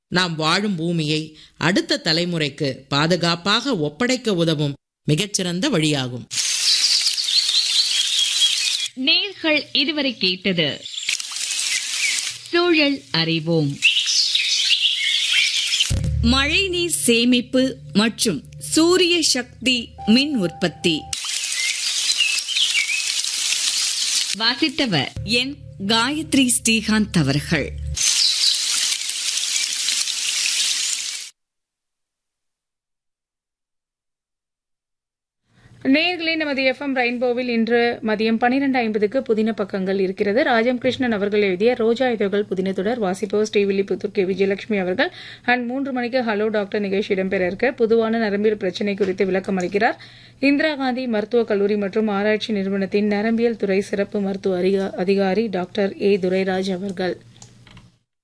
நாம் வாழும் பூமியை அடுத்த தலைமுறைக்கு பாதுகாப்பாக ஒப்படைக்க உதவும் மிகச்சிறந்த வழியாகும் நேர்கள் இதுவரை கேட்டது சூழல் அறிவோம் மழைநீர் சேமிப்பு மற்றும் சூரிய சக்தி மின் உற்பத்தி வாசித்தவர் என் காயத்ரி ஸ்ரீகாந்த் அவர்கள் நேயர்களே நமது எஃப்எம் ரெயின்போவில் இன்று மதியம் பன்னிரண்டு ஐம்பதுக்கு புதின பக்கங்கள் இருக்கிறது ராஜம் கிருஷ்ணன் அவர்கள் எழுதிய ரோஜா இதழ்கள் புதின தொடர் வாசிப்போர் ஸ்ரீவில்லிபுத்தூர் கே விஜயலட்சுமி அவர்கள் அண்ட் மூன்று மணிக்கு ஹலோ டாக்டர் நிகழ்ச்சி இடம்பெற இருக்க பொதுவான நரம்பியல் பிரச்சினை குறித்து விளக்கம் அளிக்கிறார் இந்திரா காந்தி மருத்துவக் கல்லூரி மற்றும் ஆராய்ச்சி நிறுவனத்தின் நரம்பியல் துறை சிறப்பு மருத்துவ அதிகா- அதிகாரி டாக்டர் ஏ துரைராஜ் அவர்கள்